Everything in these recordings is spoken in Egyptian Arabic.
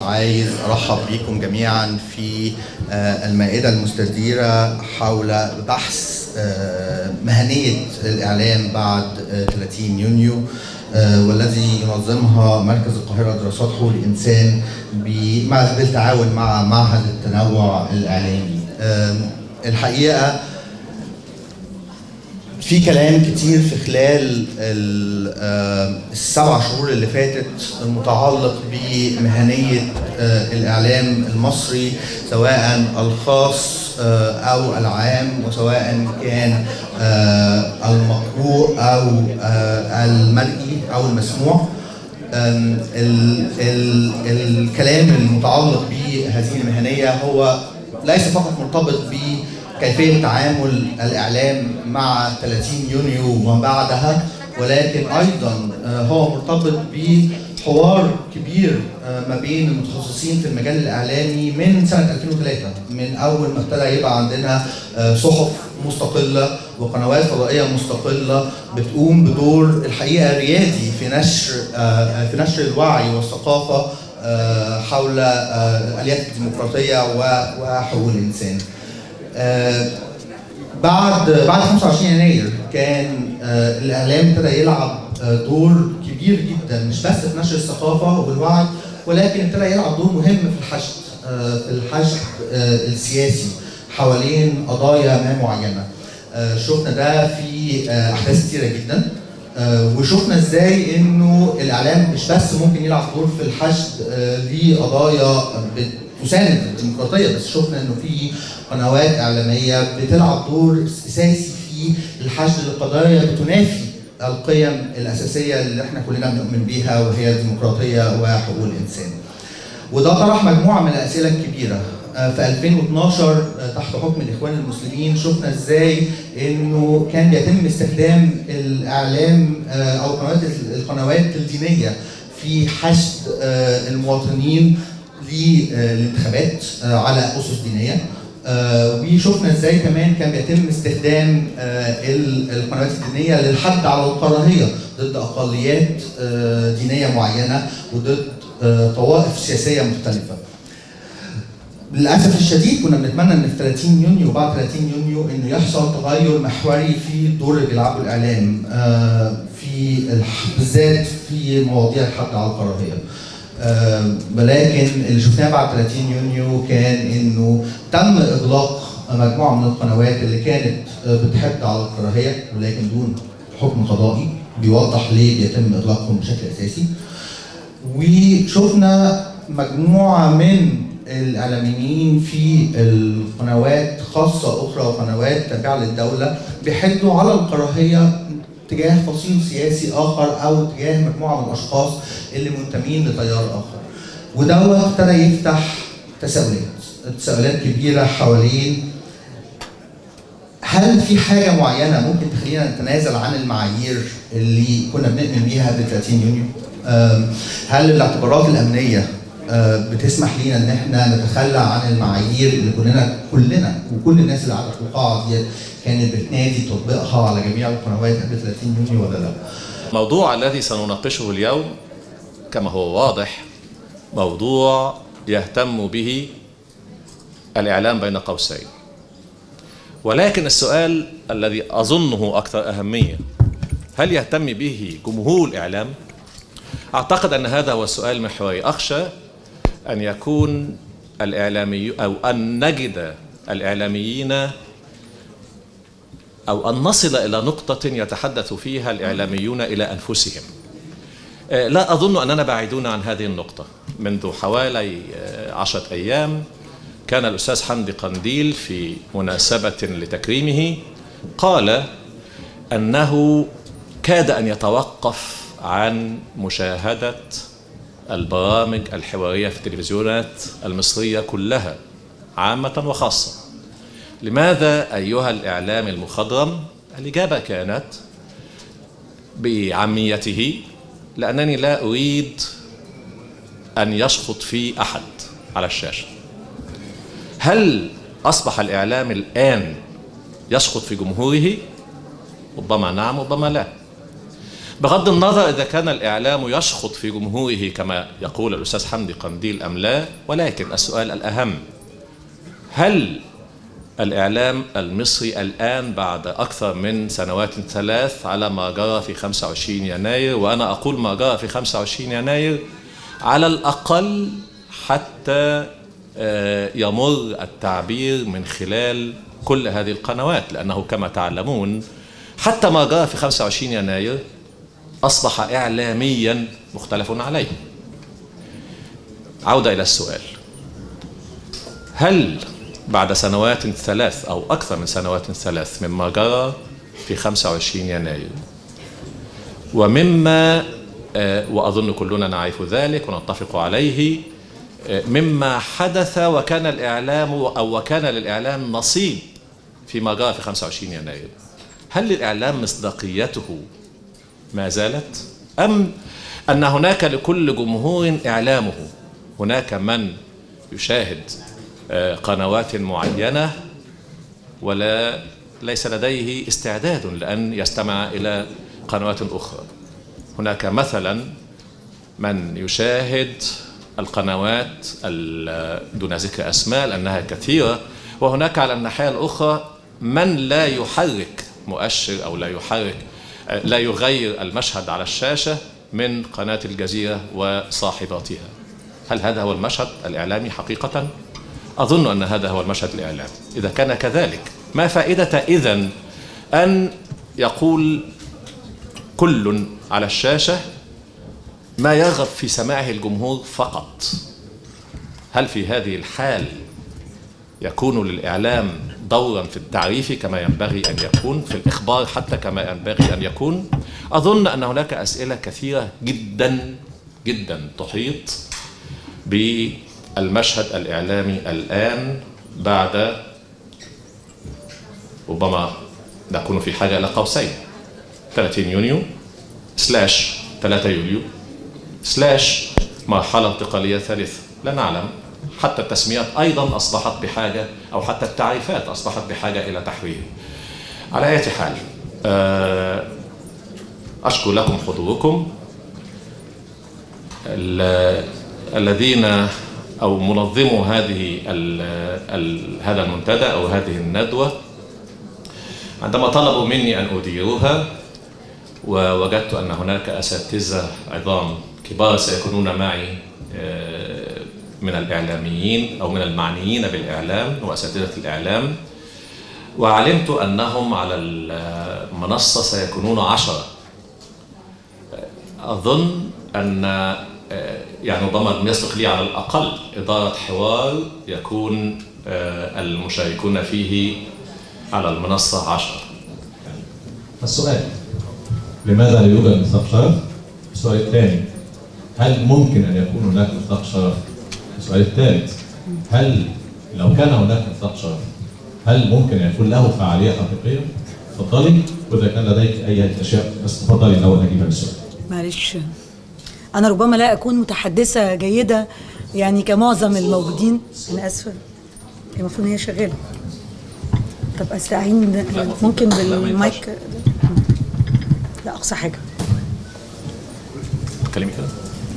عايز ارحب بيكم جميعا في آه، المائده المستديره حول بحث آه، مهنيه الاعلام بعد آه، 30 يونيو آه، والذي ينظمها مركز القاهره دراسات حقوق الانسان ب- مع- بالتعاون مع معهد التنوع الاعلامي. آم، الحقيقه في كلام كتير في خلال ال- آه، السبع شهور اللي فاتت متعلق بمهنية آه، الإعلام المصري سواء الخاص آه، أو العام وسواء كان آه، المقروء أو آه، المرئي أو المسموع آم، ال- ال- الكلام المتعلق بهذه المهنية هو ليس فقط مرتبط بكيفية تعامل الإعلام مع 30 يونيو وما بعدها ولكن أيضا آه، هو مرتبط بحوار كبير آه، ما بين المتخصصين في المجال الإعلامي من سنة 2003 من أول ما ابتدى يبقى عندنا آه، صحف مستقلة وقنوات فضائية مستقلة بتقوم بدور الحقيقة ريادي في نشر آه، في نشر الوعي والثقافة آه، حول آه، الآليات الديمقراطية و- وحقوق الإنسان. آه، بعد بعد 25 يناير كان آه، الاعلام ابتدى يلعب آه، دور كبير جدا مش بس في نشر الثقافه والوعي ولكن ابتدى يلعب دور مهم في الحشد آه، في الحشد آه، السياسي حوالين قضايا ما معينه آه، شفنا ده في آه، احداث كتيره جدا آه، وشفنا ازاي انه الاعلام مش بس ممكن يلعب دور في الحشد آه، لقضايا بتساند الديمقراطيه بس شفنا انه في قنوات اعلاميه بتلعب دور اساسي في الحشد لقضايا بتنافي القيم الاساسيه اللي احنا كلنا بنؤمن بيها وهي الديمقراطيه وحقوق الانسان. وده طرح مجموعه من الاسئله الكبيره آه، في 2012 آه، تحت حكم الاخوان المسلمين شفنا ازاي انه كان بيتم استخدام الاعلام آه، او قنوات القنوات الدينيه في حشد آه، المواطنين للانتخابات آه، على اسس دينيه آه، وشفنا ازاي كمان كان بيتم استخدام آه، ال- القنوات الدينيه للحد على الكراهيه ضد اقليات آه، دينيه معينه وضد آه، طوائف سياسيه مختلفه. للاسف الشديد كنا بنتمنى ان في 30 يونيو وبعد 30 يونيو انه يحصل تغير محوري في الدور اللي بيلعبه الاعلام آه، في الح- بالذات في مواضيع الحد على الكراهيه. آه، ولكن اللي شفناه بعد 30 يونيو كان انه تم اغلاق مجموعه من القنوات اللي كانت آه، بتحد على الكراهيه ولكن دون حكم قضائي بيوضح ليه بيتم اغلاقهم بشكل اساسي. وشفنا مجموعه من الاعلاميين في القنوات خاصه اخرى وقنوات تابعه للدوله بيحدوا على الكراهيه تجاه فصيل سياسي اخر او تجاه مجموعه من الاشخاص اللي منتمين لتيار اخر. ودوت ابتدى يفتح تساؤلات، تساؤلات كبيره حوالين هل في حاجه معينه ممكن تخلينا نتنازل عن المعايير اللي كنا بنؤمن بيها ب 30 يونيو؟ أم، هل الاعتبارات الامنيه أه، بتسمح لينا ان احنا نتخلى عن المعايير اللي كلنا كلنا وكل الناس اللي قاعده في القاعه دي كانت بتنادي تطبيقها على جميع القنوات قبل 30 يونيو ولا لا؟ الموضوع الذي سنناقشه اليوم كما هو واضح موضوع يهتم به الإعلام بين قوسين ولكن السؤال الذي أظنه أكثر أهمية هل يهتم به جمهور الإعلام؟ أعتقد أن هذا هو السؤال المحوري أخشى أن يكون الإعلامي أو أن نجد الإعلاميين أو أن نصل إلى نقطة يتحدث فيها الإعلاميون إلى أنفسهم آه، لا أظن أننا بعيدون عن هذه النقطة منذ حوالي آه، عشرة أيام كان الأستاذ حمدي قنديل في مناسبة لتكريمه قال أنه كاد أن يتوقف عن مشاهدة البرامج الحوارية في التلفزيونات المصرية كلها عامة وخاصة لماذا أيها الإعلام المخضرم الإجابة كانت بعاميته لأنني لا أريد أن يشخط في أحد على الشاشة هل أصبح الإعلام الآن يشخط في جمهوره ربما نعم ربما لا بغض النظر إذا كان الإعلام يشخط في جمهوره كما يقول الأستاذ حمدي قنديل أم لا ولكن السؤال الأهم هل الإعلام المصري الآن بعد أكثر من سنوات ثلاث على ما جرى في 25 يناير وأنا أقول ما جرى في 25 يناير على الأقل حتى يمر التعبير من خلال كل هذه القنوات لأنه كما تعلمون حتى ما جرى في 25 يناير أصبح إعلاميا مختلف عليه عودة إلى السؤال هل بعد سنوات ثلاث أو أكثر من سنوات ثلاث مما جرى في 25 يناير ومما وأظن كلنا نعرف ذلك ونتفق عليه مما حدث وكان الإعلام أو وكان للإعلام نصيب فيما جرى في 25 يناير هل للإعلام مصداقيته ما زالت أم أن هناك لكل جمهور إعلامه هناك من يشاهد قنوات معينة ولا ليس لديه استعداد لأن يستمع إلى قنوات أخرى هناك مثلا من يشاهد القنوات دون ذكر أسماء لأنها كثيرة وهناك على الناحية الأخرى من لا يحرك مؤشر أو لا يحرك لا يغير المشهد على الشاشة من قناة الجزيرة وصاحباتها هل هذا هو المشهد الإعلامي حقيقة؟ أظن أن هذا هو المشهد الإعلامي إذا كان كذلك ما فائدة إذن أن يقول كل على الشاشة ما يرغب في سماعه الجمهور فقط هل في هذه الحال يكون للإعلام دورا في التعريف كما ينبغي أن يكون في الإخبار حتى كما ينبغي أن يكون أظن أن هناك أسئلة كثيرة جدا جدا تحيط بالمشهد الإعلامي الآن بعد ربما نكون في حاجة إلى قوسين 30 يونيو سلاش 3 يوليو سلاش مرحلة انتقالية ثالثة لا نعلم حتى التسميات أيضا أصبحت بحاجة أو حتى التعريفات أصبحت بحاجة إلى تحويل على أي حال أشكر لكم حضوركم الذين أو منظمو هذه ال ال هذا المنتدى أو هذه الندوة عندما طلبوا مني أن أديرها ووجدت أن هناك أساتذة عظام كبار سيكونون معي من الإعلاميين أو من المعنيين بالإعلام وأساتذة الإعلام وعلمت أنهم على المنصة سيكونون عشرة أظن أن يعني ربما يسبق لي على الأقل إدارة حوار يكون المشاركون فيه على المنصة عشرة السؤال لماذا لا يوجد ميثاق شرف؟ السؤال الثاني هل ممكن ان يكون هناك ميثاق شرف؟ السؤال الثالث هل لو كان هناك ميثاق شرف هل ممكن ان يكون له فعاليه حقيقيه؟ اتفضلي واذا كان لديك اي اشياء بس تفضلي الاول اجيب السؤال. معلش انا ربما لا اكون متحدثه جيده يعني كمعظم الموجودين انا اسفه المفروض ان هي شغاله طب استعين ممكن بالمايك لا اقصى حاجه تكلمي كده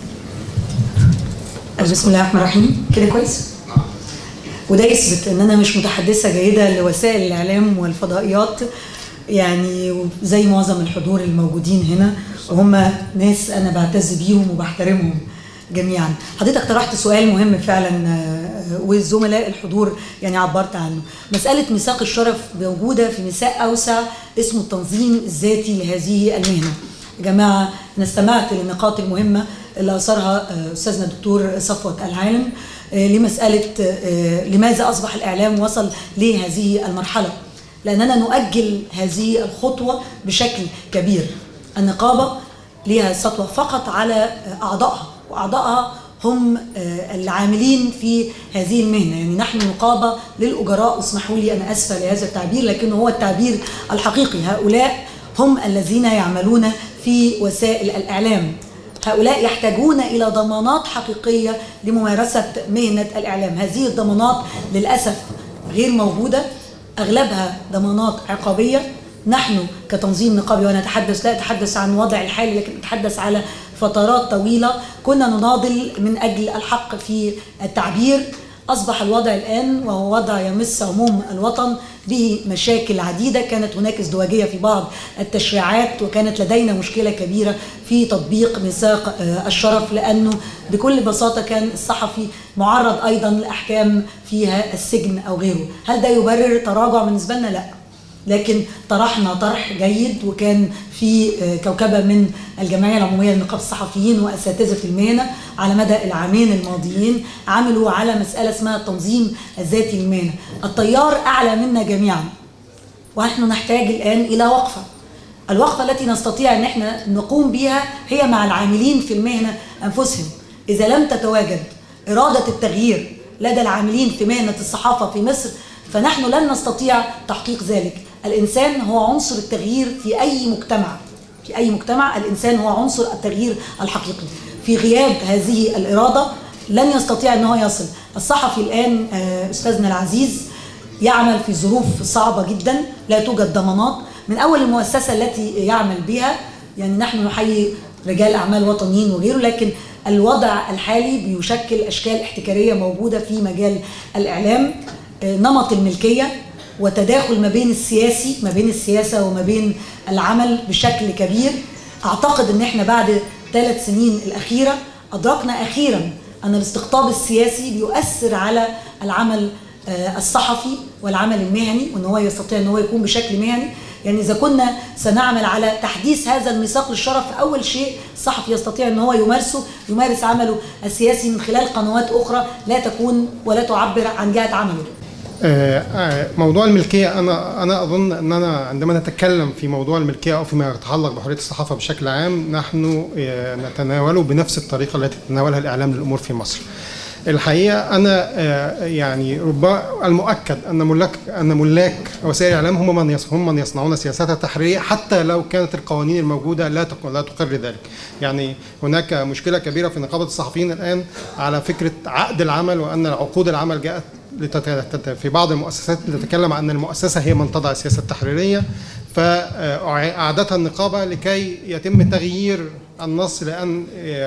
بسم الله الرحمن الرحيم كده كويس وده يثبت ان انا مش متحدثه جيده لوسائل الاعلام والفضائيات يعني زي معظم الحضور الموجودين هنا وهم ناس انا بعتز بيهم وبحترمهم جميعا حضرتك طرحت سؤال مهم فعلا والزملاء الحضور يعني عبرت عنه مسألة ميثاق الشرف موجودة في ميثاق أوسع اسمه التنظيم الذاتي لهذه المهنة يا جماعة أنا استمعت للنقاط المهمة اللي أثرها أستاذنا الدكتور صفوت العالم لمسألة لماذا أصبح الإعلام وصل لهذه المرحلة لأننا نؤجل هذه الخطوة بشكل كبير النقابة لها سطوة فقط على أعضائها وأعضائها هم العاملين في هذه المهنة يعني نحن نقابة للأجراء اسمحوا لي أنا أسفة لهذا التعبير لكنه هو التعبير الحقيقي هؤلاء هم الذين يعملون في وسائل الإعلام هؤلاء يحتاجون إلى ضمانات حقيقية لممارسة مهنة الإعلام هذه الضمانات للأسف غير موجودة أغلبها ضمانات عقابية نحن كتنظيم نقابي وانا اتحدث لا اتحدث عن وضع الحالي لكن اتحدث على فترات طويله كنا نناضل من اجل الحق في التعبير اصبح الوضع الان وهو وضع يمس عموم الوطن به مشاكل عديده كانت هناك ازدواجيه في بعض التشريعات وكانت لدينا مشكله كبيره في تطبيق ميثاق آه، الشرف لانه بكل بساطه كان الصحفي معرض ايضا لاحكام فيها السجن او غيره هل ده يبرر تراجع بالنسبه لنا لا لكن طرحنا طرح جيد وكان في آه، كوكبه من الجمعيه العموميه لنقابه الصحفيين واساتذه المهنه على مدى العامين الماضيين عملوا على مساله اسمها التنظيم الذاتي للمهنه التيار اعلى منا جميعا ونحن نحتاج الان الى وقفه الوقفه التي نستطيع ان احنا نقوم بها هي مع العاملين في المهنه انفسهم اذا لم تتواجد اراده التغيير لدى العاملين في مهنه الصحافه في مصر فنحن لن نستطيع تحقيق ذلك الانسان هو عنصر التغيير في اي مجتمع في اي مجتمع الانسان هو عنصر التغيير الحقيقي في غياب هذه الاراده لن يستطيع ان هو يصل الصحفي الان آه، استاذنا العزيز يعمل في ظروف صعبه جدا لا توجد ضمانات من اول المؤسسه التي يعمل بها يعني نحن نحيي رجال اعمال وطنيين وغيره لكن الوضع الحالي بيشكل اشكال احتكاريه موجوده في مجال الاعلام آه، نمط الملكيه وتداخل ما بين السياسي ما بين السياسه وما بين العمل بشكل كبير اعتقد ان احنا بعد ثلاث سنين الاخيره ادركنا اخيرا ان الاستقطاب السياسي بيؤثر على العمل آه، الصحفي والعمل المهني وان هو يستطيع ان هو يكون بشكل مهني يعني اذا كنا سنعمل على تحديث هذا الميثاق للشرف اول شيء الصحفي يستطيع ان هو يمارسه يمارس عمله السياسي من خلال قنوات اخرى لا تكون ولا تعبر عن جهه عمله آه، آه، موضوع الملكية أنا أنا أظن أننا عندما نتكلم في موضوع الملكية أو فيما يتعلق بحرية الصحافة بشكل عام نحن آه، نتناوله بنفس الطريقة التي تتناولها الإعلام للأمور في مصر. الحقيقة أنا آه، يعني ربما المؤكد أن ملاك أن ملاك وسائل الإعلام هم من يص- هم من يصنعون سياسات التحريرية حتى لو كانت القوانين الموجودة لا تق- لا تقر ذلك. يعني هناك مشكلة كبيرة في نقابة الصحفيين الآن على فكرة عقد العمل وأن عقود العمل جاءت لتت- في بعض المؤسسات تتكلم عن المؤسسة هي من تضع السياسة التحريرية فأعادتها النقابة لكي يتم تغيير النص لأن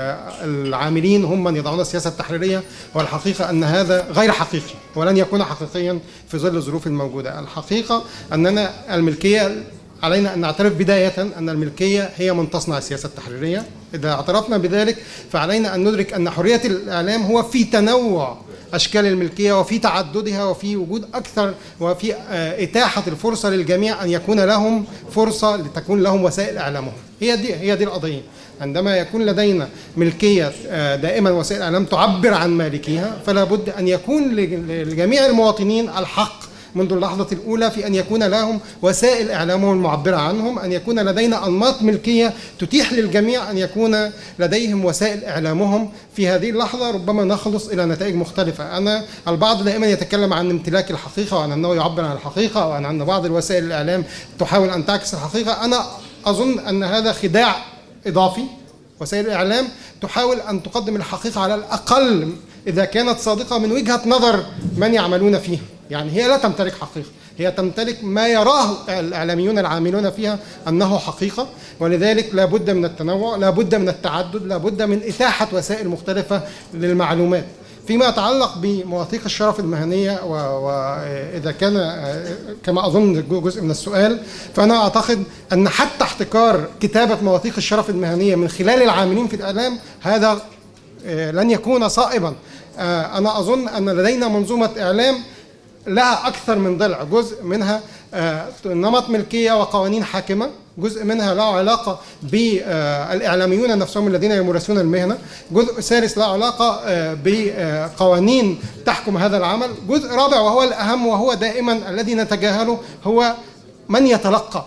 العاملين هم من يضعون السياسة التحريرية والحقيقة أن هذا غير حقيقي ولن يكون حقيقيا في ظل الظروف الموجودة الحقيقة أننا الملكية علينا أن نعترف بداية أن الملكية هي من تصنع السياسة التحريرية إذا اعترفنا بذلك فعلينا أن ندرك أن حرية الإعلام هو في تنوع أشكال الملكية وفي تعددها وفي وجود أكثر وفي آه، إتاحة الفرصة للجميع أن يكون لهم فرصة لتكون لهم وسائل إعلامهم هي دي هي دي القضية عندما يكون لدينا ملكية آه، دائما وسائل إعلام تعبر عن مالكيها فلا بد أن يكون لج- لجميع المواطنين الحق منذ اللحظة الأولى في أن يكون لهم وسائل إعلامهم المعبرة عنهم أن يكون لدينا أنماط ملكية تتيح للجميع أن يكون لديهم وسائل إعلامهم في هذه اللحظة ربما نخلص إلى نتائج مختلفة أنا البعض دائما يتكلم عن امتلاك الحقيقة وعن أنه يعبر عن الحقيقة وعن أن بعض الوسائل الإعلام تحاول أن تعكس الحقيقة أنا أظن أن هذا خداع إضافي وسائل الإعلام تحاول أن تقدم الحقيقة على الأقل إذا كانت صادقة من وجهة نظر من يعملون فيها يعني هي لا تمتلك حقيقة هي تمتلك ما يراه الإعلاميون العاملون فيها أنه حقيقة ولذلك لا بد من التنوع لا بد من التعدد لا بد من إتاحة وسائل مختلفة للمعلومات فيما يتعلق بمواثيق الشرف المهنية وإذا كان آه، كما أظن جزء من السؤال فأنا أعتقد أن حتى احتكار كتابة مواثيق الشرف المهنية من خلال العاملين في الإعلام هذا آه، لن يكون صائبا آه، أنا أظن أن لدينا منظومة إعلام لها أكثر من ضلع جزء منها آه، نمط ملكية وقوانين حاكمة جزء منها له علاقة بالإعلاميون نفسهم الذين يمارسون المهنة جزء ثالث له علاقة آه، بقوانين تحكم هذا العمل جزء رابع وهو الأهم وهو دائما الذي نتجاهله هو من يتلقى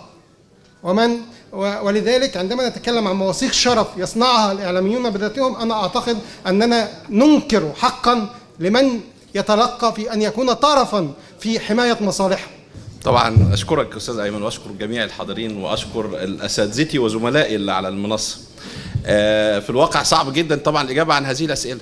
ومن و- ولذلك عندما نتكلم عن مواثيق شرف يصنعها الإعلاميون بذاتهم أنا أعتقد أننا ننكر حقا لمن يتلقى في أن يكون طرفا في حماية مصالحه طبعا اشكرك استاذ ايمن واشكر جميع الحاضرين واشكر اساتذتي وزملائي اللي على المنصه آه، في الواقع صعب جدا طبعا الاجابه عن هذه الاسئله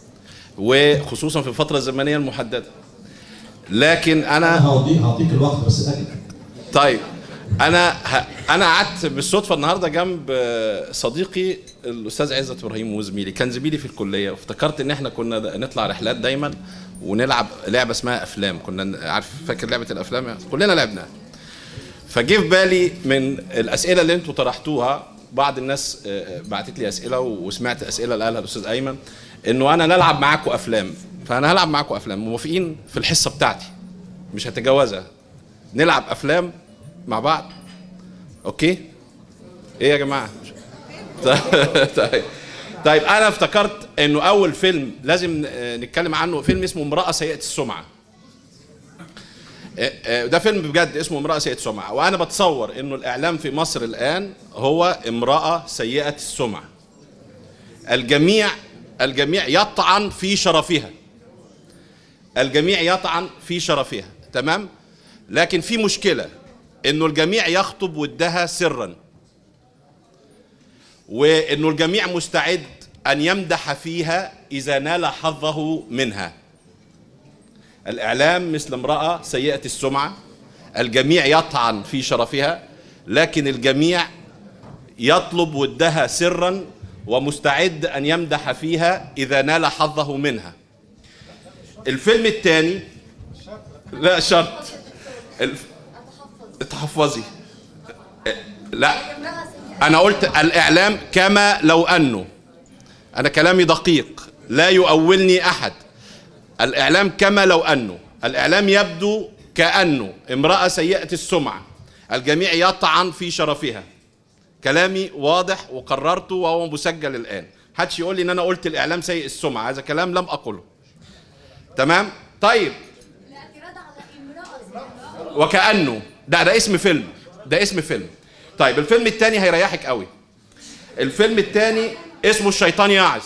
وخصوصا في الفتره الزمنيه المحدده لكن انا انا هوديك هعطيك الوقت بس اجل طيب انا ه... انا قعدت بالصدفه النهارده جنب آه، صديقي الاستاذ عزت ابراهيم وزميلي كان زميلي في الكليه وافتكرت ان احنا كنا د- نطلع رحلات دايما ونلعب لعبه اسمها افلام كنا ن- عارف فاكر لعبه الافلام يعني؟ كلنا لعبناها فجه في بالي من الاسئله اللي انتوا طرحتوها بعض الناس آه، بعتت لي اسئله وسمعت اسئله اللي قالها الاستاذ ايمن انه انا نلعب معاكم افلام فانا هلعب معاكم افلام موافقين في الحصه بتاعتي مش هتجاوزها نلعب افلام مع بعض اوكي ايه يا جماعه طيب طيب انا افتكرت انه اول فيلم لازم آه، نتكلم عنه فيلم اسمه امراه سيئه السمعه آه، آه، ده فيلم بجد اسمه امراه سيئه السمعه وانا بتصور انه الاعلام في مصر الان هو امراه سيئه السمعه الجميع الجميع يطعن في شرفها الجميع يطعن في شرفها تمام لكن في مشكله انه الجميع يخطب ودها سرا وانه الجميع مستعد ان يمدح فيها اذا نال حظه منها الاعلام مثل امراه سيئه السمعه الجميع يطعن في شرفها لكن الجميع يطلب ودها سرا ومستعد ان يمدح فيها اذا نال حظه منها الفيلم الثاني لا شرط الف... تحفظي لا انا قلت الاعلام كما لو انه انا كلامي دقيق لا يؤولني احد الاعلام كما لو انه الاعلام يبدو كانه امراه سيئه السمعه الجميع يطعن في شرفها كلامي واضح وقررته وهو مسجل الان محدش يقول لي ان انا قلت الاعلام سيء السمعه هذا كلام لم اقله تمام طيب وكانه ده ده اسم فيلم ده اسم فيلم طيب الفيلم الثاني هيريحك قوي الفيلم الثاني اسمه الشيطان يعز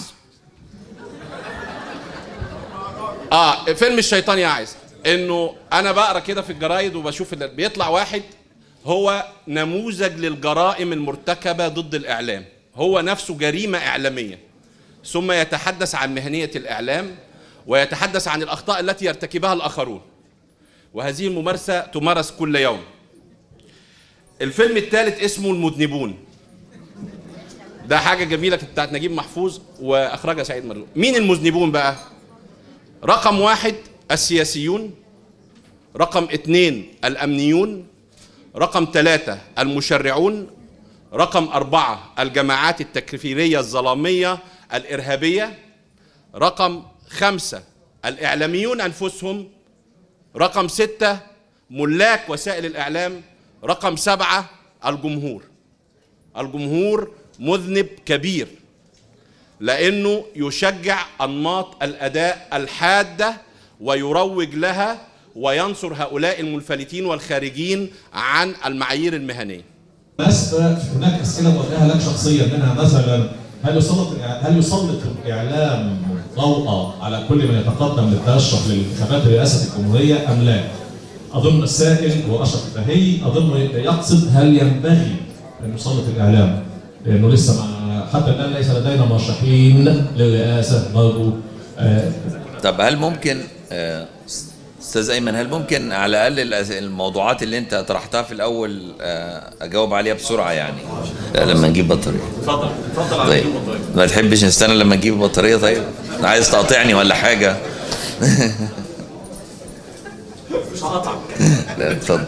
اه فيلم الشيطان يعز انه انا بقرا كده في الجرايد وبشوف اللي بيطلع واحد هو نموذج للجرائم المرتكبه ضد الاعلام هو نفسه جريمه اعلاميه ثم يتحدث عن مهنيه الاعلام ويتحدث عن الاخطاء التي يرتكبها الاخرون وهذه الممارسه تمارس كل يوم الفيلم الثالث اسمه المذنبون ده حاجه جميله كانت بتاعت نجيب محفوظ واخرجها سعيد مرزوق مين المذنبون بقى رقم واحد السياسيون رقم اثنين الامنيون رقم ثلاثة المشرعون رقم أربعة الجماعات التكفيرية الظلامية الإرهابية رقم خمسة الإعلاميون أنفسهم رقم ستة ملاك وسائل الإعلام رقم سبعة الجمهور الجمهور مذنب كبير لأنه يشجع أنماط الأداء الحادة ويروج لها وينصر هؤلاء المنفلتين والخارجين عن المعايير المهنية بس هناك اسئله موجهه لك شخصيا منها مثلا هل يسلط هل يسلط الاعلام ضوءا على كل من يتقدم للترشح لانتخابات رئاسه الجمهوريه ام لا؟ اظن السائل هو اشرف البهي اظن يقصد هل ينبغي ان يسلط الاعلام؟ لانه لسه مع حتى الان ليس لدينا مرشحين للرئاسه برضه آه، طب هل ممكن آه، استاذ ايمن هل ممكن على الاقل الأس- الموضوعات اللي انت طرحتها في الاول آه، اجاوب عليها بسرعه يعني لا لما نجيب بطاريه اتفضل اتفضل على طيب البطارية. ما تحبش نستنى لما نجيب البطاريه طيب عايز تقاطعني ولا حاجه مش هقطعك لا اتفضل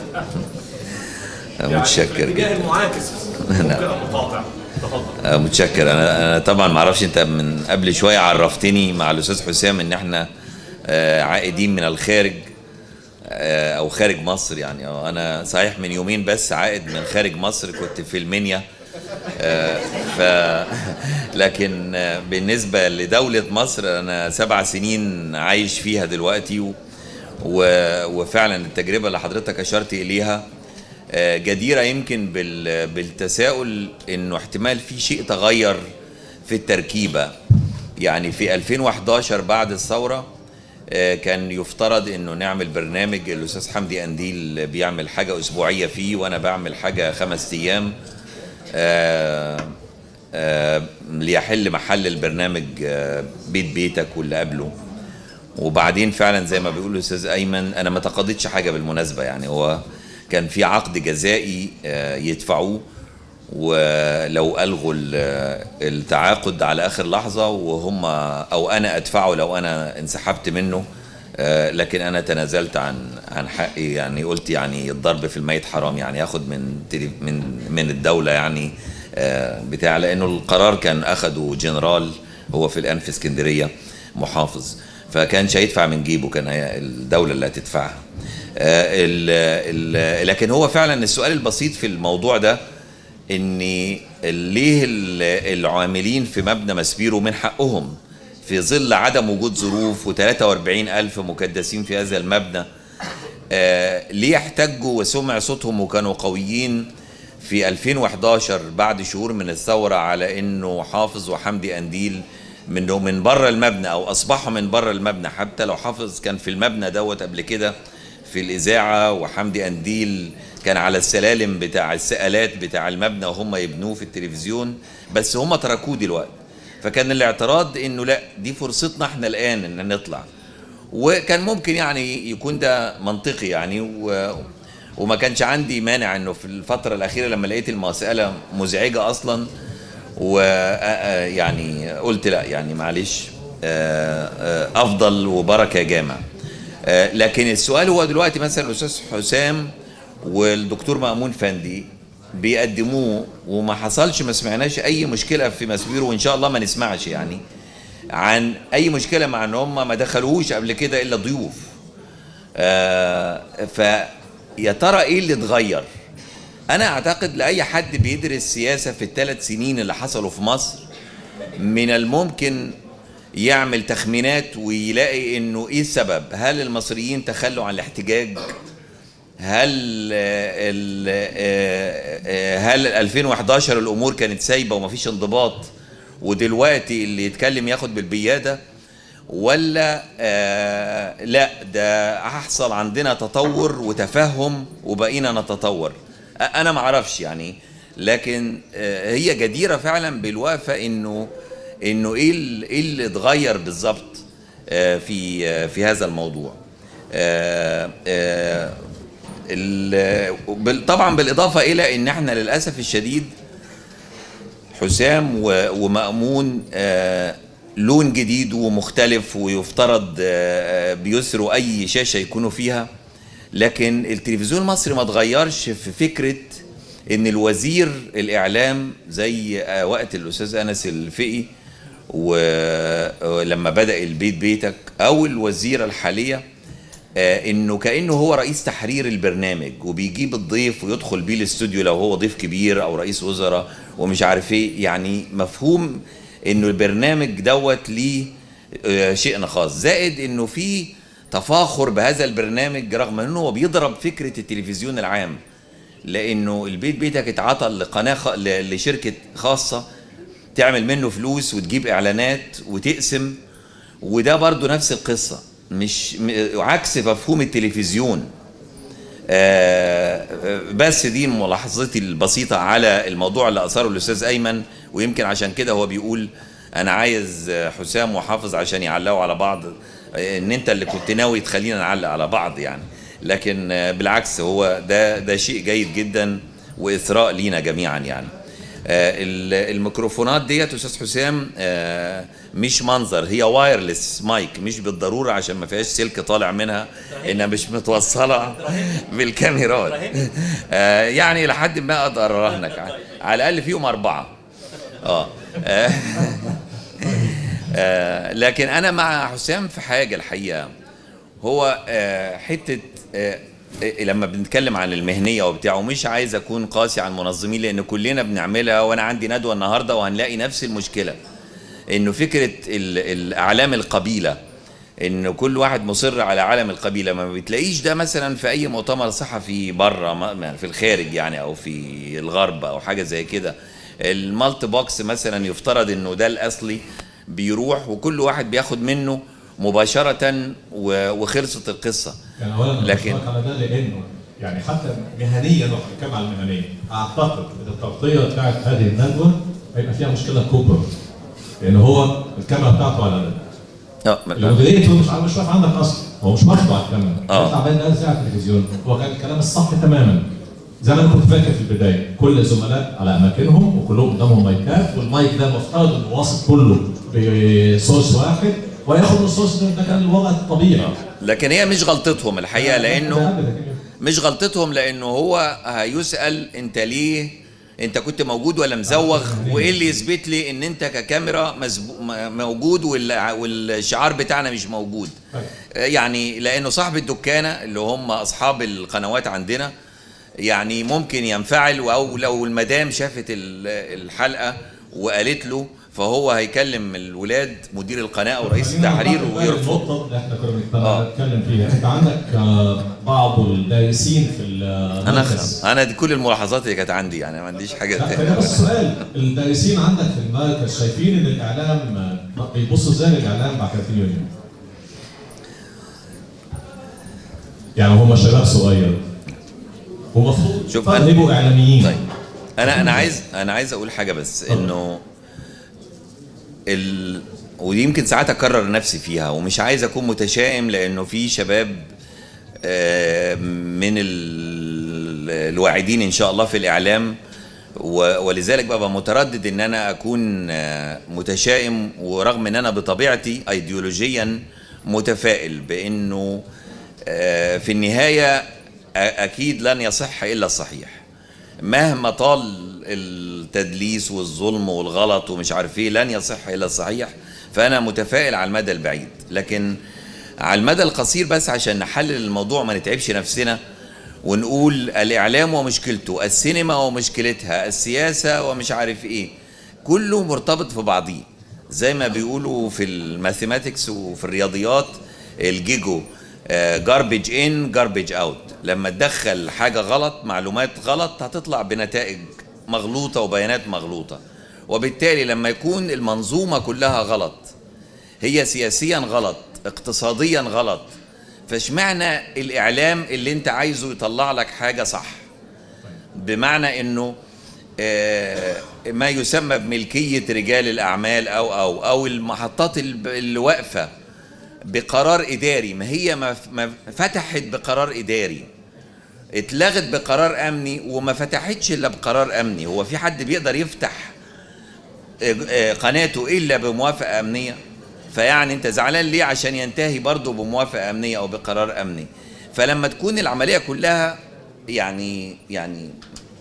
متشكر الاتجاه جدا المعاكس ممكن المقاطع تفضل آه، متشكر انا انا طبعا ما اعرفش انت من قبل شويه عرفتني مع الاستاذ حسام ان احنا آه، عائدين من الخارج آه، او خارج مصر يعني آه، انا صحيح من يومين بس عائد من خارج مصر كنت في المنيا آه، ف لكن آه، بالنسبه لدوله مصر انا سبع سنين عايش فيها دلوقتي و... و... وفعلا التجربه اللي حضرتك اشرت اليها آه، جديره يمكن بال... بالتساؤل انه احتمال في شيء تغير في التركيبه يعني في 2011 بعد الثوره آه، كان يفترض انه نعمل برنامج الاستاذ حمدي انديل بيعمل حاجه اسبوعيه فيه وانا بعمل حاجه خمس ايام آه، آه، ليحل محل البرنامج آه، بيت بيتك واللي قبله وبعدين فعلا زي ما بيقول الاستاذ ايمن انا ما تقاضيتش حاجه بالمناسبه يعني هو كان في عقد جزائي آه، يدفعوه ولو الغوا ال- التعاقد على اخر لحظه وهم او انا ادفعه لو انا انسحبت منه آه، لكن انا تنازلت عن عن حقي يعني قلت يعني الضرب في الميت حرام يعني اخد من تلي- من من الدوله يعني آه، بتاع لانه القرار كان اخده جنرال هو في الان في اسكندريه محافظ فكانش هيدفع من جيبه كان هي الدوله اللي هتدفعها آه، ال- ال- لكن هو فعلا السؤال البسيط في الموضوع ده ان ليه ال- العاملين في مبنى مسبيرو من حقهم في ظل عدم وجود ظروف و43 ألف مكدسين في هذا المبنى آه ليه احتجوا وسمع صوتهم وكانوا قويين في 2011 بعد شهور من الثورة على انه حافظ وحمدي انديل منه من بره المبنى او اصبحوا من بره المبنى حتى لو حافظ كان في المبنى دوت قبل كده في الاذاعه وحمدي انديل كان على السلالم بتاع السقالات بتاع المبنى وهم يبنوه في التلفزيون بس هم تركوه دلوقتي فكان الاعتراض انه لا دي فرصتنا احنا الان ان نطلع وكان ممكن يعني يكون ده منطقي يعني و وما كانش عندي مانع انه في الفتره الاخيره لما لقيت المساله مزعجه اصلا و يعني قلت لا يعني معلش آه، آه، افضل وبركه جامع آه، لكن السؤال هو دلوقتي مثلا الاستاذ حسام والدكتور مأمون فندي بيقدموه وما حصلش ما سمعناش اي مشكله في مسبيرو وان شاء الله ما نسمعش يعني عن اي مشكله مع ان هم ما دخلوش قبل كده الا ضيوف آه فيا ترى ايه اللي اتغير انا اعتقد لاي حد بيدرس سياسه في الثلاث سنين اللي حصلوا في مصر من الممكن يعمل تخمينات ويلاقي انه ايه السبب هل المصريين تخلوا عن الاحتجاج هل آه، ال- آه، آه، هل 2011 الامور كانت سايبه ومفيش انضباط ودلوقتي اللي يتكلم ياخد بالبياده ولا آه لا ده هحصل عندنا تطور وتفهم وبقينا نتطور أ- انا ما اعرفش يعني لكن آه هي جديره فعلا بالوقفه انه انه ايه ال- ايه اللي اتغير بالظبط آه في آه في هذا الموضوع آه آه ال- بال- طبعا بالاضافه الى ان احنا للاسف الشديد حسام و- ومأمون آه، لون جديد ومختلف ويفترض آه، بيسروا أي شاشة يكونوا فيها لكن التلفزيون المصري ما اتغيرش في فكرة إن الوزير الإعلام زي آه، وقت الأستاذ أنس الفقي ولما بدأ البيت بيتك أو الوزيرة الحالية آه، انه كانه هو رئيس تحرير البرنامج وبيجيب الضيف ويدخل بيه الاستوديو لو هو ضيف كبير او رئيس وزراء ومش عارف ايه يعني مفهوم انه البرنامج دوت ليه آه، شيء خاص زائد انه في تفاخر بهذا البرنامج رغم انه هو بيضرب فكره التلفزيون العام لانه البيت بيتك اتعطى لقناه خ... ل- لشركه خاصه تعمل منه فلوس وتجيب اعلانات وتقسم وده برضو نفس القصه مش م- عكس مفهوم التلفزيون آه، آه، بس دي ملاحظتي البسيطة على الموضوع اللي أثاره الأستاذ أيمن ويمكن عشان كده هو بيقول أنا عايز آه، حسام وحافظ عشان يعلقوا على بعض آه، إن أنت اللي كنت ناوي تخلينا نعلق على بعض يعني لكن آه، بالعكس هو ده ده شيء جيد جدا وإثراء لينا جميعا يعني آه، ال- الميكروفونات ديت استاذ حسام آه، مش منظر هي وايرلس مايك مش بالضروره عشان ما فيهاش سلك طالع منها انها مش متوصله بالكاميرات آه، يعني لحد ما اقدر اراهنك على- على الاقل فيهم اربعه اه آه، آه، لكن انا مع حسام في حاجه الحقيقه هو آه، حته آه، آه، لما بنتكلم عن المهنيه وبتاع ومش عايز اكون قاسي على المنظمين لان كلنا بنعملها وانا عندي ندوه النهارده وهنلاقي نفس المشكله انه فكره ال- الاعلام القبيله ان كل واحد مصر على علم القبيله ما بتلاقيش ده مثلا في اي مؤتمر صحفي بره ما- في الخارج يعني او في الغرب او حاجه زي كده المالتي بوكس مثلا يفترض انه ده الاصلي بيروح وكل واحد بياخد منه مباشره و- وخلصت القصه يعني اولا أنا لكن- بشكرك على ده لانه يعني حتى مهنيا لو هنتكلم على المهنيه اعتقد ان التغطيه بتاعت هذه الندوه هيبقى فيها مشكله كبرى لان هو الكاميرا بتاعته على ده آه، المديريه تقول مش عارف مش واقف عندك اصلا هو مش مقطع الكاميرا آه. يطلع بين الناس على التلفزيون هو كان الكلام الصح تماما زي ما انا كنت فاكر في البدايه كل الزملاء على اماكنهم وكلهم قدامهم مايكات والمايك ده المفترض انه واصل كله بصوص واحد وياخد الصوص ده ده كان الوضع الطبيعي لكن هي مش غلطتهم الحقيقه لانه ده- مش غلطتهم لانه هو هيسال انت ليه انت كنت موجود ولا مزوغ وايه اللي يثبت لي ان انت ككاميرا مزبو م- موجود وال- والشعار بتاعنا مش موجود آه، يعني لانه صاحب الدكانه اللي هم اصحاب القنوات عندنا يعني ممكن ينفعل او لو المدام شافت ال- الحلقه وقالت له فهو هيكلم الولاد مدير القناه او رئيس خلينا التحرير نرجع بقى ويرفض للنقطة اللي احنا كنا بنتكلم- آه. بنتكلم فيها، انت عندك آه، بعض الدارسين في انا المركز انا دي كل الملاحظات اللي كانت عندي يعني ما عنديش حاجه لا، خلينا تانية بس سؤال الدارسين عندك في المركز شايفين ان الاعلام آه، بيبصوا ازاي للاعلام بعد 30 يونيو؟ يعني هم شباب صغير ومفروض شوف طبعاً أنا- يبقوا اعلاميين طيب انا انا عايز انا عايز اقول حاجه بس انه ال... ودي يمكن ساعات اكرر نفسي فيها ومش عايز اكون متشائم لانه في شباب آه، من ال- الواعدين ان شاء الله في الاعلام و- ولذلك ببقى متردد ان انا اكون آه، متشائم ورغم ان انا بطبيعتي ايديولوجيا متفائل بانه آه، في النهايه أ- اكيد لن يصح الا الصحيح مهما طال التدليس والظلم والغلط ومش عارف ايه لن يصح الا الصحيح فانا متفائل على المدى البعيد لكن على المدى القصير بس عشان نحلل الموضوع ما نتعبش نفسنا ونقول الاعلام ومشكلته السينما ومشكلتها السياسه ومش عارف ايه كله مرتبط في بعضيه زي ما بيقولوا في الماثيماتكس وفي الرياضيات الجيجو جاربج ان جاربج اوت لما تدخل حاجه غلط معلومات غلط هتطلع بنتائج مغلوطه وبيانات مغلوطه وبالتالي لما يكون المنظومه كلها غلط هي سياسيا غلط اقتصاديا غلط فاشمعنى الاعلام اللي انت عايزه يطلع لك حاجه صح بمعنى انه آه، ما يسمى بملكيه رجال الاعمال او او او المحطات الب- اللي واقفه بقرار اداري ما هي ما ما فتحت بقرار اداري اتلغت بقرار امني وما فتحتش الا بقرار امني هو في حد بيقدر يفتح آه، آه، قناته الا بموافقه امنيه فيعني انت زعلان ليه عشان ينتهي برضه بموافقه امنيه او بقرار امني فلما تكون العمليه كلها يعني يعني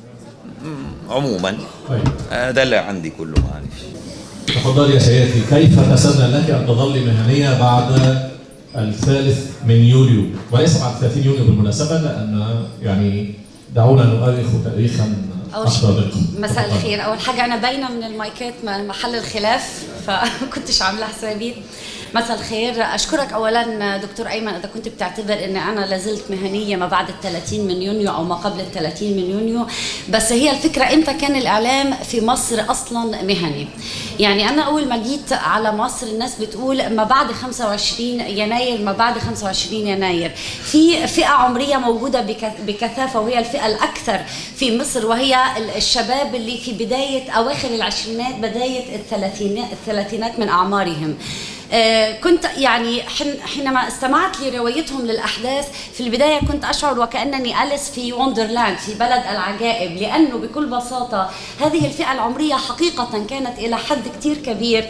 مم، عموما طيب آه، ده اللي عندي كله معلش تفضلي يا سيدتي كيف تسنى لك ان تظلي مهنيه بعد الثالث من يوليو وليس بعد 30 يونيو بالمناسبه لان يعني دعونا نؤرخ تاريخا أول اكثر شيء دقه مساء تفضلي. الخير اول حاجه انا باينه من المايكات م- محل الخلاف فكنتش عامله حسابي مساء الخير اشكرك اولا دكتور ايمن اذا كنت بتعتبر ان انا لازلت مهنيه ما بعد ال 30 من يونيو او ما قبل ال 30 من يونيو بس هي الفكره امتى كان الاعلام في مصر اصلا مهني يعني انا اول ما جيت على مصر الناس بتقول ما بعد 25 يناير ما بعد 25 يناير في فئه عمريه موجوده بك- بكثافه وهي الفئه الاكثر في مصر وهي ال- الشباب اللي في بدايه اواخر العشرينات بدايه الثلاثينات الثلاثينات من اعمارهم آه، كنت يعني حين حينما استمعت لروايتهم للأحداث في البداية كنت أشعر وكأنني أليس في وندرلاند في بلد العجائب لأنه بكل بساطة هذه الفئة العمرية حقيقة كانت إلى حد كتير كبير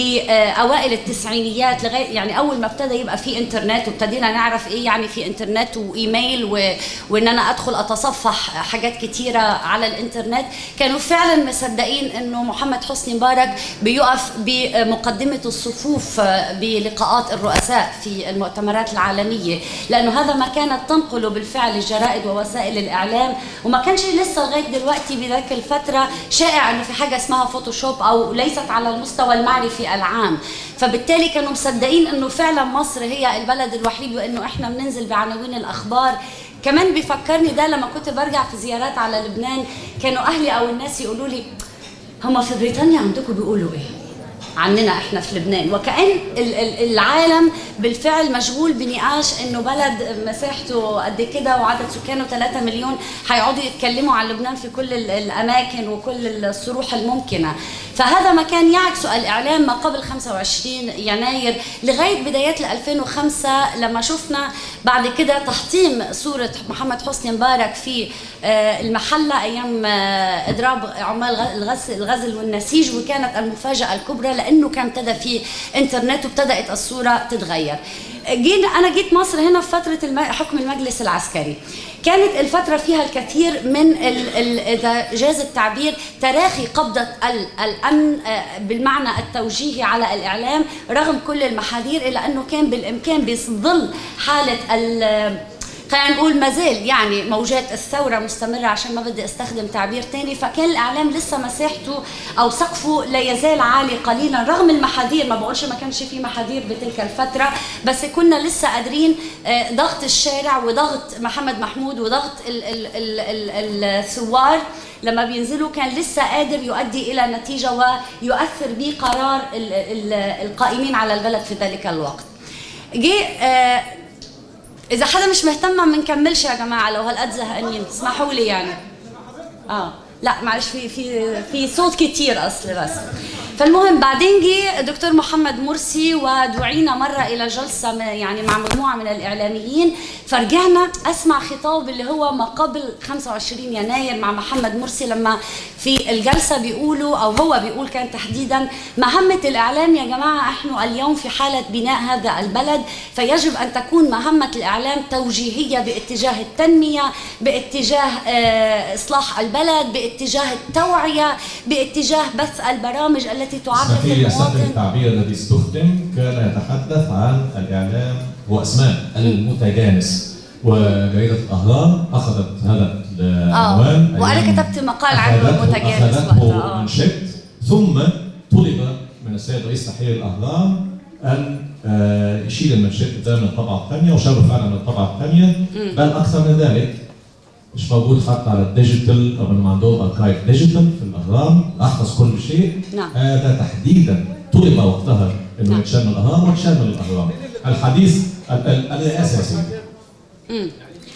لأوائل التسعينيات لغاية يعني أول ما ابتدى يبقى في إنترنت وابتدينا نعرف إيه يعني في إنترنت وإيميل و... وإن أنا أدخل أتصفح حاجات كتيرة على الإنترنت كانوا فعلا مصدقين إنه محمد حسني مبارك بيقف بمقدمة الصفوف بلقاءات الرؤساء في المؤتمرات العالمية لأنه هذا ما كانت تنقله بالفعل الجرائد ووسائل الإعلام وما كانش لسه لغاية دلوقتي بذاك الفترة شائع أنه في حاجة اسمها فوتوشوب أو ليست على المستوى المعرفي العام فبالتالي كانوا مصدقين أنه فعلا مصر هي البلد الوحيد وأنه إحنا بننزل بعناوين الأخبار كمان بيفكرني ده لما كنت برجع في زيارات على لبنان كانوا أهلي أو الناس يقولوا لي هما في بريطانيا عندكم بيقولوا إيه عننا احنا في لبنان وكأن ال- ال- العالم بالفعل مشغول بنقاش انه بلد مساحته قد كده وعدد سكانه 3 مليون هيقعدوا يتكلموا عن لبنان في كل ال- الاماكن وكل الصروح الممكنه فهذا ما كان يعكس الإعلام ما قبل 25 يناير لغاية بدايات 2005 لما شفنا بعد كده تحطيم صورة محمد حسني مبارك في آه، المحلة أيام آه، إضراب عمال غ- الغزل, الغزل والنسيج وكانت المفاجأة الكبرى لأنه كان ابتدى في إنترنت وابتدأت الصورة تتغير جينا انا جيت مصر هنا في فتره الم- حكم المجلس العسكري كانت الفتره فيها الكثير من ال ال اذا جاز التعبير تراخي قبضه ال الامن آه، بالمعنى التوجيهي على الاعلام رغم كل المحاذير الا انه كان بالامكان بظل حاله ال خلينا نقول ما زال يعني موجات الثورة مستمرة عشان ما بدي استخدم تعبير تاني فكان الإعلام لسه مساحته أو سقفه لا يزال عالي قليلا رغم المحاذير ما بقولش ما كانش في محاذير بتلك الفترة بس كنا لسه قادرين آه، ضغط الشارع وضغط محمد محمود وضغط ال- ال- ال- ال- الثوار لما بينزلوا كان لسه قادر يؤدي إلى نتيجة ويؤثر به قرار ال- ال- القائمين على البلد في ذلك الوقت جه آه، اذا حدا مش مهتم ما بنكملش يا جماعه لو هالقد زهقانين اسمحوا لي يعني اه لا معلش في في في صوت كتير اصل بس فالمهم بعدين جه الدكتور محمد مرسي ودعينا مره الى جلسه م- يعني مع مجموعه من الاعلاميين فرجعنا اسمع خطاب اللي هو ما قبل 25 يناير مع محمد مرسي لما في الجلسه بيقولوا او هو بيقول كان تحديدا مهمه الاعلام يا جماعه احنا اليوم في حاله بناء هذا البلد فيجب ان تكون مهمه الاعلام توجيهيه باتجاه التنميه باتجاه آه، اصلاح البلد باتجاه التوعيه باتجاه بث البرامج التي تعرف اسمحي لي استخدم المواطن التعبير الذي استخدم كان يتحدث عن الاعلام هو اسمان المتجانس وجريده الاهرام اخذت هذا العنوان وانا أيام كتبت مقال عنه أخذته- المتجانس أخذته وقتها آه. منشط ثم طلب من السيد رئيس تحرير الاهرام ان آه، يشيل المنشط ده من الطبعه الثانيه وشاله فعلا من الطبعه الثانيه بل اكثر من ذلك مش موجود حتى على الديجيتال رغم انهم عندهم اركايف ديجيتال في الاهرام احفظ كل شيء نعم. هذا تحديدا طلب وقتها انه نعم. يتشال من الاهرام ويتشال من الاهرام الحديث ال- ال- الرئاسه يا سيدي مم.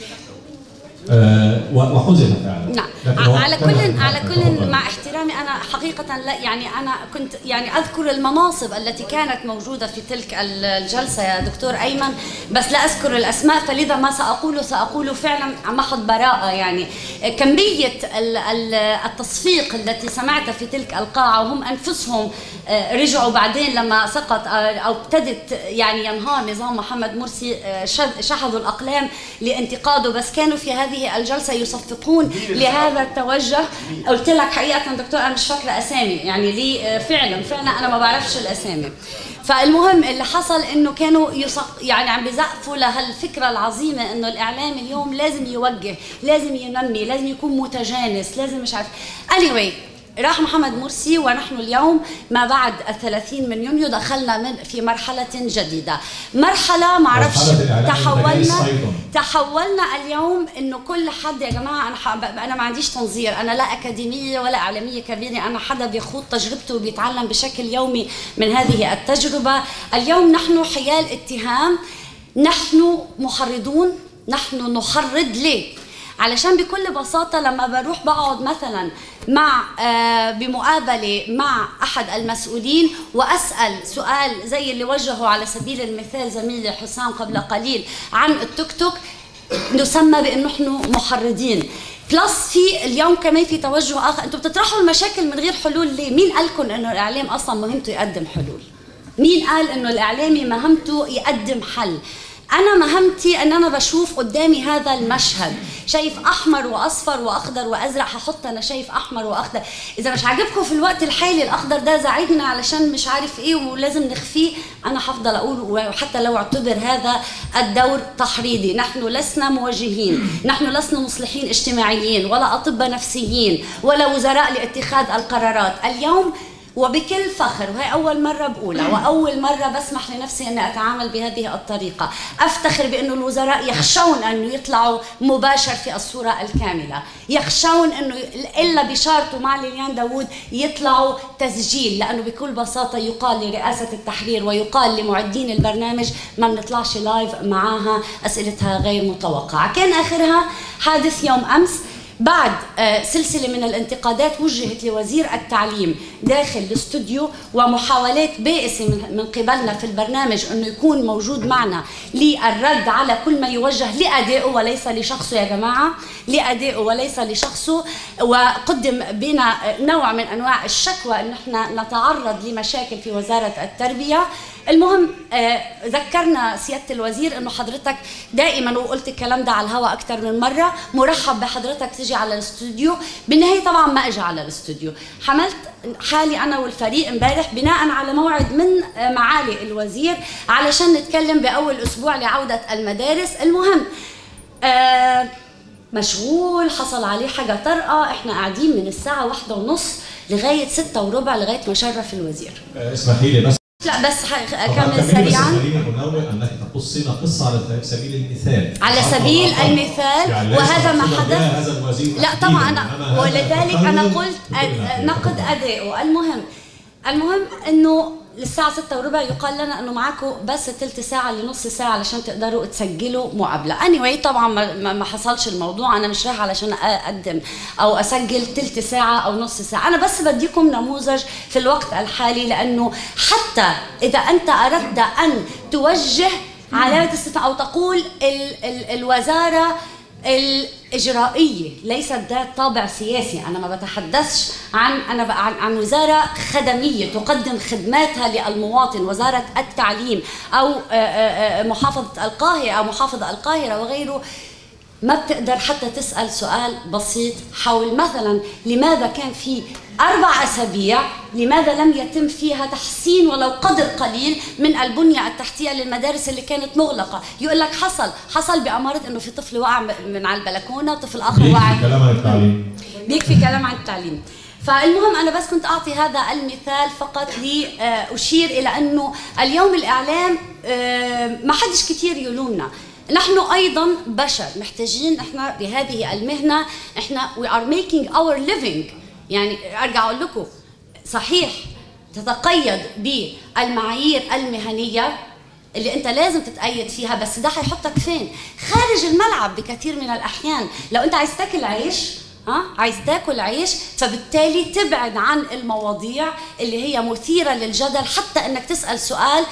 آه، و- وحذف فعلا نعم لكن هو على كما- كل على تفضل. كل مع احترامي انا حقيقه لا يعني انا كنت يعني اذكر المناصب التي كانت موجوده في تلك ال- الجلسه يا دكتور ايمن بس لا اذكر الاسماء فلذا ما ساقوله ساقوله فعلا عن محض براءه يعني كميه ال- ال- التصفيق التي سمعت في تلك القاعه وهم انفسهم آه، رجعوا بعدين لما سقط آه، او ابتدت يعني ينهار نظام محمد مرسي آه، شد- شحذوا الاقلام لانتقاده بس كانوا في هذه الجلسه يصفقون لهذا التوجه قلت لك حقيقه دكتور انا مش فاكره اسامي يعني لي آه، فعلا فعلا انا ما بعرفش الاسامي فالمهم اللي حصل انه كانوا يصق يعني عم بيزقفوا لهالفكره العظيمه انه الاعلام اليوم لازم يوجه لازم ينمي لازم يكون متجانس لازم مش عارف anyway راح محمد مرسي ونحن اليوم ما بعد الثلاثين من يونيو دخلنا من في مرحلة جديدة مرحلة ما اعرفش مرحلة الإعلام المتجانس تحولنا أيضاً. تحولنا اليوم انه كل حد يا جماعه انا ح... انا ما عنديش تنظير انا لا اكاديميه ولا اعلاميه كبيره انا حدا بيخوض تجربته وبيتعلم بشكل يومي من هذه التجربه اليوم نحن حيال اتهام نحن محرضون نحن نحرض ليه علشان بكل بساطة لما بروح بقعد مثلا مع آه، بمقابلة مع أحد المسؤولين وأسأل سؤال زي اللي وجهه على سبيل المثال زميلي حسام قبل قليل عن التوك توك نسمى بأنه نحن محرضين بلس في اليوم كمان في توجه آخر أنتم بتطرحوا المشاكل من غير حلول ليه؟ مين قال لكم أنه الإعلام أصلا مهمته يقدم حلول؟ مين قال انه الاعلامي مهمته يقدم حل انا مهمتي ان انا بشوف قدامي هذا المشهد شايف احمر واصفر واخضر وازرق هحط انا شايف احمر واخضر اذا مش عاجبكم في الوقت الحالي الاخضر ده زعجنا علشان مش عارف ايه ولازم نخفيه انا هفضل اقول وحتى لو اعتبر هذا الدور تحريضي نحن لسنا موجهين نحن لسنا مصلحين اجتماعيين ولا اطباء نفسيين ولا وزراء لاتخاذ القرارات اليوم وبكل فخر وهي أول مرة بقولها وأول مرة بسمح لنفسي أني أتعامل بهذه الطريقة أفتخر بأنه الوزراء يخشون أنه يطلعوا مباشر في الصورة الكاملة يخشون أنه إلا بشارته مع ليليان داوود يطلعوا تسجيل لأنه بكل بساطة يقال لرئاسة التحرير ويقال لمعدين البرنامج ما بنطلعش لايف معاها أسئلتها غير متوقعة كان آخرها حادث يوم أمس بعد آه، سلسلة من الانتقادات وجهت لوزير التعليم داخل الاستوديو ومحاولات بائسة من من قبلنا في البرنامج أنه يكون موجود معنا للرد على كل ما يوجه لأدائه وليس لشخصه يا جماعة لأدائه وليس لشخصه وقدم بنا نوع من أنواع الشكوى أن احنا نتعرض لمشاكل في وزارة التربية المهم آه، ذكرنا سياده الوزير انه حضرتك دائما وقلت الكلام ده على الهواء اكثر من مره مرحب بحضرتك تجي على الاستوديو بالنهايه طبعا ما اجى على الاستوديو حملت حالي انا والفريق امبارح بناء على موعد من آه، معالي الوزير علشان نتكلم باول اسبوع لعوده المدارس المهم آه مشغول حصل عليه حاجة طارئة احنا قاعدين من الساعة واحدة ونص لغاية ستة وربع لغاية ما شرف الوزير آه، اسمحي لي بس لا بس ح- طبعاً اكمل كملي بس سريعا خليني انوه انك تقصين قصه على سبيل المثال على سبيل عفواً. المثال يعني ليس وهذا ما مقصودا حدث بها هذا الوزير لا تحديداً، طبعا إنما انا هذا ولذلك انا تخلل قلت في كل ناحية. نقد ادائه المهم المهم انه للساعة ستة وربع يقال لنا انه معاكم بس تلت ساعة لنص ساعة علشان تقدروا تسجلوا مقابلة anyway طبعا ما, ما- ما حصلش الموضوع انا مش رايحة علشان اقدم او اسجل تلت ساعة او نص ساعة انا بس بديكم نموذج في الوقت الحالي لانه حتى اذا انت اردت ان توجه علامة استفهام او تقول ال ال الوزارة الإجرائية ليست ذات طابع سياسي أنا ما بتحدثش عن أنا بقى عن, عن وزارة خدمية تقدم خدماتها للمواطن وزارة التعليم أو آه، آه، آه، محافظة القاهرة أو محافظة القاهرة وغيره ما بتقدر حتى تسأل سؤال بسيط حول مثلا لماذا كان في أربع أسابيع لماذا لم يتم فيها تحسين ولو قدر قليل من البنية التحتية للمدارس اللي كانت مغلقة يقول لك حصل حصل بأمارة أنه في طفل وقع من على البلكونة طفل آخر وقع يكفي كلام عن التعليم بيكفي كلام عن التعليم فالمهم انا بس كنت اعطي هذا المثال فقط لاشير الى انه اليوم الاعلام آه، ما حدش كثير يلومنا نحن ايضا بشر محتاجين احنا بهذه المهنه احنا we are making our living يعني ارجع اقول لكم صحيح تتقيد بالمعايير المهنيه اللي انت لازم تتأيد فيها بس ده هيحطك فين؟ خارج الملعب بكثير من الاحيان، لو انت عايز تاكل عيش ها عايز تاكل عيش فبالتالي تبعد عن المواضيع اللي هي مثيره للجدل حتى انك تسال سؤال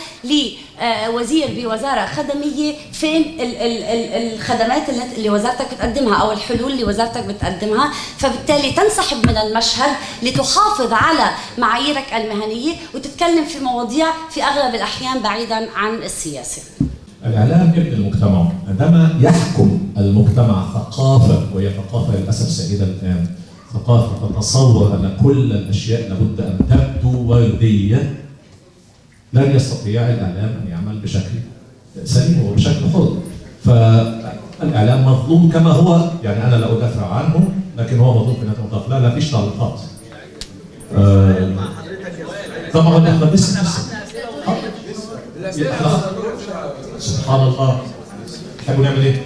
لوزير بوزاره خدميه فين ال- ال- ال- الخدمات اللي, اللي وزارتك بتقدمها او الحلول اللي وزارتك بتقدمها فبالتالي تنسحب من المشهد لتحافظ على معاييرك المهنيه وتتكلم في مواضيع في اغلب الاحيان بعيدا عن السياسه الإعلام ابن المجتمع عندما يحكم المجتمع ثقافة وهي ثقافة للأسف سائدة الآن ثقافة تتصور أن كل الأشياء لابد أن تبدو وردية لن يستطيع الإعلام أن يعمل بشكل سليم وبشكل حر فالإعلام مظلوم كما هو يعني أنا لا أدافع عنه لكن هو مظلوم في نهاية المطاف لا لا فيش تعليقات آه، طبعا احنا بس سبحان الله تحبوا نعمل ايه؟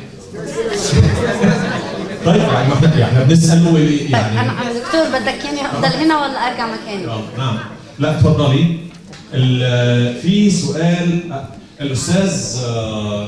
طيب يعني ما احنا يعني احنا بنسال طيب يعني انا انا دكتور بدك ياني افضل هنا ولا ارجع مكاني؟ آه، نعم لا اتفضلي ال- في سؤال آه، الاستاذ آه،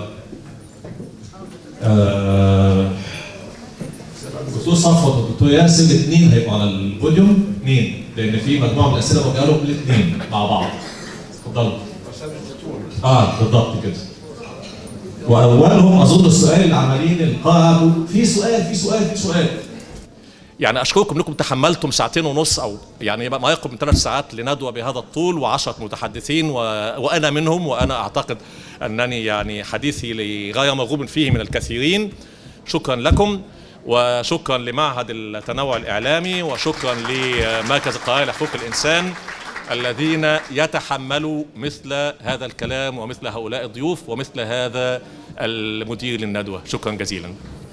آه، الدكتور صفوت والدكتور ياسر الاثنين هيبقوا على البوديوم اثنين لان في مجموعه من الاسئله بقى لهم الاثنين مع بعض اتفضلوا اه بالضبط كده واولهم اظن السؤال اللي عمالين القاعه في سؤال في سؤال في سؤال يعني اشكركم انكم تحملتم ساعتين ونص او يعني ما يقرب من ثلاث ساعات لندوه بهذا الطول وعشرة متحدثين و... وانا منهم وانا اعتقد انني يعني حديثي لغايه مرغوب فيه من الكثيرين شكرا لكم وشكرا لمعهد التنوع الاعلامي وشكرا لمركز القاهره لحقوق الانسان الذين يتحملوا مثل هذا الكلام ومثل هؤلاء الضيوف ومثل هذا المدير للندوه شكرا جزيلا